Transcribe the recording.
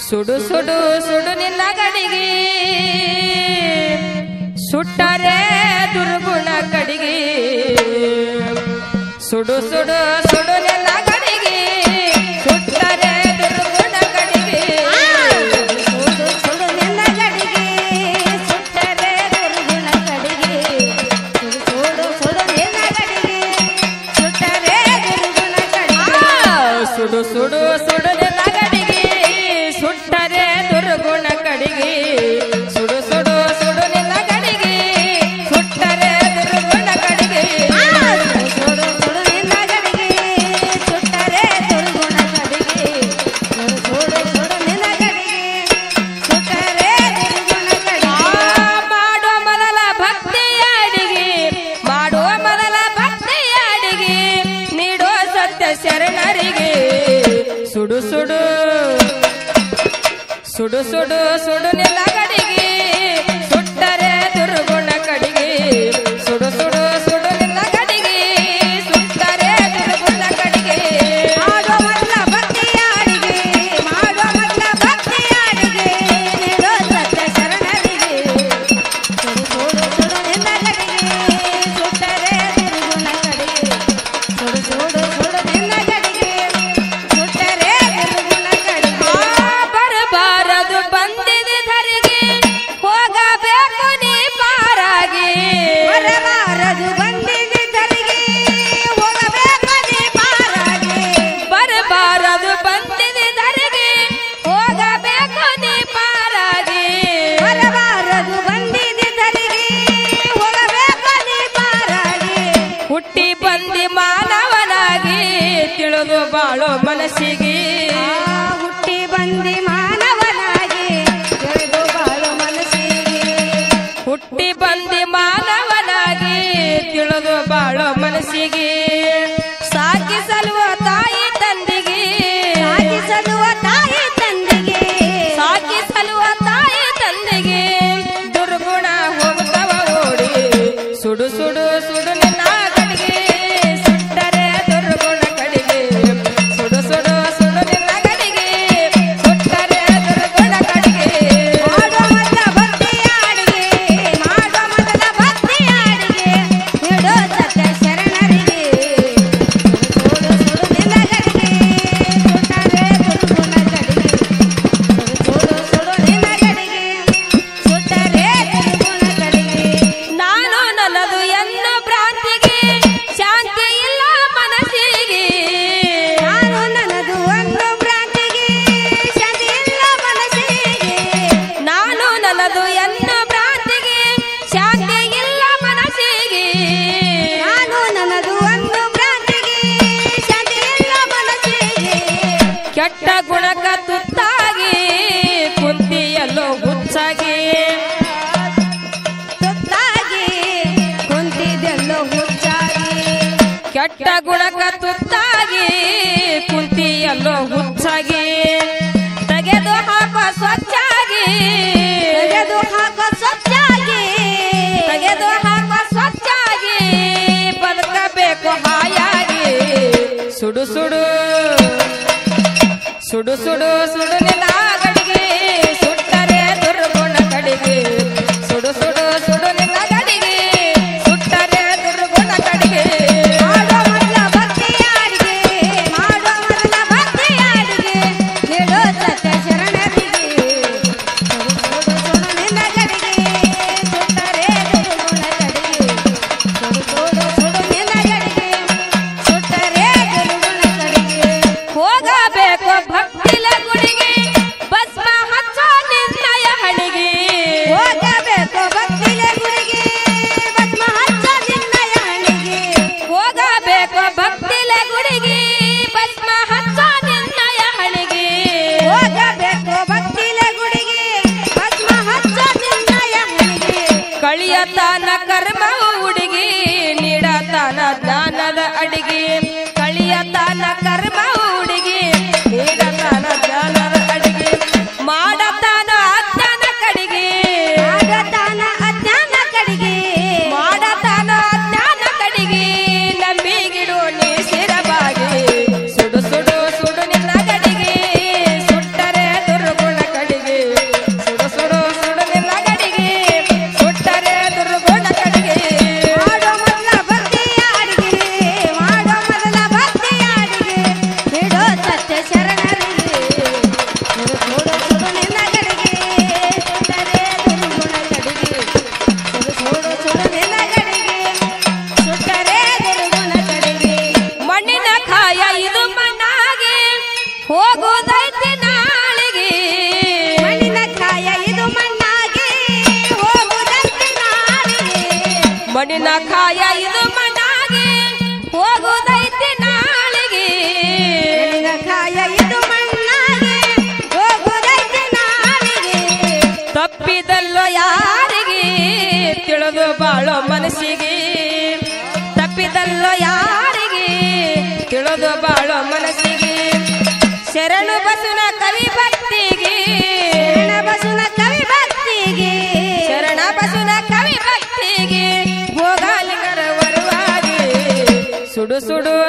ಸುಡು ಸುಡು ಸುಡು ನಿನ್ನ ಗಡಿಗೆ ಸುಟ್ಟರೆ ದುರ್ಗುಣ ಕಡಿಗೆ ಸುಡು ಸುಡು ಸುಡು ನಿನ್ನ ಗಡಿಗೆ ಸುಟ್ಟರೆ ದುರ್ಗುಣ ಕಡಿಗೆ ಸುಡು ಸುಡು ನಿನ್ನ ಗಡಿಗೆ ಸುಟ್ಟರೆ ದುರ್ಗುಣ ಕಡಿಗೆ ಸುಡು ಸುಡು ನಿನ್ನ ಗಡಿಗೆ ಸುಟ್ಟರೆ ದುರ್ಗುಣ ಕಡಿಗೆ ಸುಡು ಸುಡು ಸುಡು ನಿನ್ನ ಗಡಿಗೆ ಸುಟ್ಟರೆ ದುರ್ಗುಣ ಕಡಿಗೆ ಸುಡು ಸುಡು ಸುಡು ನಿನ್ನ ಗಡಿಗೆ ಸುಟ್ಟರೆ ದುರ್ಗುಣ ಕಡಿಗೆ ಸುಡು ಸುಡು ನಿನ್ನ ಗಡಿಗೆ ಸುಟ್ಟರೆ ದುರ್ಗುಣ ಕಡಿಗೆ ಸುಡು ಸುಡು ನಿನ್ನ ಗಡಿಗೆ ಸುಟ್ಟರೆ ದುರ್ಗುಣ ಕಡಿಗೆ ಮಾಡೋ ಮೊದಲ ಭಕ್ತಿಯ ಅಡಿಗೆ ಮಾಡೋ ಮೊದಲ ಭಕ್ತಿಯ ಅಡಿಗೆ ನೀಡೋ ಸತ್ಯ ಶರಣರಿಗೆ ಸುಡು ಸುಡು ಸುಡು ಸುಡು ಸುಡು ನಿಲ್ಲ ಗಡಿಗೆ ಸುಟ್ಟರೆ ದುರ್ಗುಣ ಕಡಿಗೆ ಸುಡು ಸುಡು ಸುಡು ನಿಲ್ಲ ಗಡಿಗೆ ಸುಟ್ಟರೆ ದುರ್ಗುಣ ಕಡಿಗೆ ಮಾಡುವ ಮೊದಲ ಭಕ್ತಿಯ ಅಡಿಗೆ ಮಾಡುವ ಮೊದಲ ಭಕ್ತಿಯ ಅಡಿಗೆ ನೀಡೋ ಸತ್ಯ ಶರಣರಿಗೆ ಸುಡು ಸುಡು ಸುಡು ನಿನ್ನ ಗಡಿಗೆ ಸುಟ್ಟರೆ ದುರ್ಗುಣ ಕಡಿಗೆ ಸುಡು ಸುಡು ಸುಡು ನಿನ್ನ ಗಡಿಗೆ ಸುಟ್ಟರೆ ದುರ್ಗುಣ ಕಡಿಗೆ ಬರಬಾರದು ಬಂದಿದೆ ಧರಿಗೆ ಹೋಗಬೇಕು ನೀ ಪಾರಾಗಿ ಬರಬಾರದು ಬಂದಿದೆ ಧರಿಗೆ ಹೋಗಬೇಕು ನೀ ಪಾರಾಗಿ ಬರಬಾರದು ಬಂದಿದೆ ಧರಿಗೆ ಹೋಗಬೇಕು ನೀ ಪಾರಾಗಿ ಬರಬಾರದು ಬಂದಿದೆ ಧರಿಗೆ ಹೋಗಬೇಕು ನೀ ಪಾರಾಗಿ ಹುಟ್ಟಿ ಬಂದಿ ಮಾನವನಾಗಿ ತಿಳಿದು ಬಾಳೋ ಮನಸ್ಸಿಗೆ ಆ ಹುಟ್ಟಿ ಬಂದಿ ಮಾನವನಾಗಿ ತಿಳಿದು ಬಾಳು ಮನಸ್ಸಿಗೆ ಹುಟ್ಟಿ ಬಂದಿ ಮಾನವನಾಗಿ ತಿಳಿದು ಬಾಳೋ ಮನಸ್ಸಿಗೆ ಸಾಕಿ ಸಲುವ ತಾಯಿ ತಂದಿಗೆ ಸಾಗಿಸಲುವ ತಾಯಿ ತಂದೆಗೆ ಸಾಕಿ ಸಲುವ ತಾಯಿ ತಂದೆಗೆ ದುರ್ಗುಣ ಹೋಗ್ತವ ಓಡಿ ಸುಡು ಸುಡು ಸುಡು ನಿನ್ನ ಗಡಿಗೆ ಸುಟ್ಟರೆ ದುರ್ಗುಣ ಕಡಿಗೆ ಸುಡು ಸುಡು ಸುಡು ನಿನ್ನ ಗಡಿಗೆ ಸುಟ್ಟರೆ ದುರ್ಗುಣ ಕಡಿಗೆ ಮಾಡುವ ಮೊದಲ ಭಕ್ತಿಯ ಅಡಿಗೆ ಮಾಡುವ ಮೊದಲ ಭಕ್ತಿಯ ಅಡಿಗೆ ನೀಡೋ ಸತ್ಯ ಶರಣರಿಗೆ ಸುಡು ಸುಡು ನಿನ್ನ ಗಡಿಗೆ ಸುಟ್ಟರೆ ದುರ್ಗುಣ ಕಡಿಗೆ ಸುಡು ಸುಡು ನಿನ್ನ ಗಡಿಗೆ ಸುಟ್ಟರೆ ದುರ್ಗುಣ ಕಡಿಗೆ ನಾನು ನನ್ನದು ಎನ್ನ ಭ್ರಾಂತಿಗೆ ಶಾಂತಿ ಇಲ್ಲ ಮನಸ್ಸಿಗೆ ನಾನು ನನ್ನದು ಒಂದು ಭ್ರಾಂತಿಗೆ ಶಾಂತಿ ಇಲ್ಲ ಮನಸ್ಸಿಗೆ ನಾನು ನನ್ನದು ಎನ್ನ ಭ್ರಾಂತಿಗೆ ಶಾಂತಿ ಇಲ್ಲ ಮನಸ್ಸಿಗೆ ನಾನು ನನ್ನದು ಒಂದು ಭ್ರಾಂತಿಗೆ ಶಾಂತಿ ಇಲ್ಲ ಮನಸ್ಸಿಗೆ ಕೆಟ್ಟ ಗುಣಕ ತುತ್ತಾಗಿ ಕುಂತಿಯಲ್ಲೋ ಹುಚ್ಚಾಗಿ ತುತ್ತಾಗಿ ಕುಂತಿದ್ದೆಲ್ಲೋ ಹುಚ್ಚಾಗಿ ಕೆಟ್ಟ ಗುಣಕ ತುತ್ತಾಗಿ ಕುಂತಿಯಲ್ಲೋ ಹುಚ್ಚಾಗಿ ತೆಗೆದು ಹಾಕೋ ಸ್ವಚ್ಛಾಗಿ ತೆಗೆದು ಹಾಕೋ ಸ್ವಚ್ಛಾಗಿ ತೆಗೆದು ಹಾಕೋ ಸ್ವಚ್ಛಾಗಿ ಬದುಕಬೇಕು ಹಾಯಾಗಿ ಸುಡು ಸುಡು ಸುಡು ಸುಡು ಸುಡು ನಿನ್ನ ಗಡಿಗೆ ಸುಟ್ಟರೆ ದುರ್ಗುಣ ಕಡಿಗೆ ಸುಡು ಸುಡು ಸುಡು ನಿನ್ನ ಗಡಿಗೆ ಸುಟ್ಟರೆ ದುರ್ಗುಣ ಕಡಿಗೆ ಮಾಡುವ ಮೊದಲ ಭಕ್ತಿಯ ಅಡಿಗೆ ಮಾಡುವ ಮೊದಲ ಭಕ್ತಿಯ ಅಡಿಗೆ ನೀಡೋ ಸತ್ಯ ಶರಣರಿಗೆ ಸುಡು ಸುಡು ಸುಡು ನಿನ್ನ ಗಡಿಗೆ ಸುಟ್ಟರೆ ದುರ್ಗುಣ ಕಡಿಗೆ ಸುಡು ಸುಡು ಸುಡು ನಿನ್ನ ಗಡಿಗೆ ಸುಟ್ಟರೆ ದುರ್ಗುಣ ಕಡಿಗೆ ಹೋಗಬೇಕು ಭಕ್ತಿಲ ಗುಡಿಗೆ ಭಸ್ಮ ಹಚ್ಚೋ ನಿನ್ನಯ ಹಣಿಗೆ ಹೋಗಬೇಕು ಭಕ್ತಿಲೆ ಹೋಗೋದೈತಿ ನಾಳಿಗೆ ಮಣ್ಣಿನ ಕಾಯ ಇದು ಮಣ್ಣಾಗಿ ಹೋಗುದಂತೆ ನಾಳಿಗೆ ಮಣ್ಣಿನ ಕಾಯ ಇದು ಮಣ್ಣಾಗಿ ಹೋಗೋದೈತಿ ನಾಳಿಗೆ ಮಣ್ಣಿನ ಕಾಯ ಇದು ಮಣ್ಣಾಗಿ ಹೋಗುದಂತೆ ನಾಳಿಗೆ ತಪ್ಪಿದಲ್ಲೋ ಯಾರಿಗೆ ತಿಳಿದು ಬಾಳೋ ಮನಸ್ಸಿಗೆ ತಪ್ಪಿದಲ್ಲೋ ಯಾರಿಗೆ ತಿಳಿದು ಬಾಳೋ ಮನಸ್ಸಿಗೆ ಶರಣು ಬಸುನ ಕವಿ ಭಕ್ತಿಗೆ ಶರಣ ಬಸುನ ಕವಿ ಭಕ್ತಿಗೆ ಶರಣ ಬಸುನ ಕವಿ ಭಕ್ತಿಗೆ ಭೋಗಾಲಿಗರ ವರವಾಗಿ ಸುಡು ಸುಡು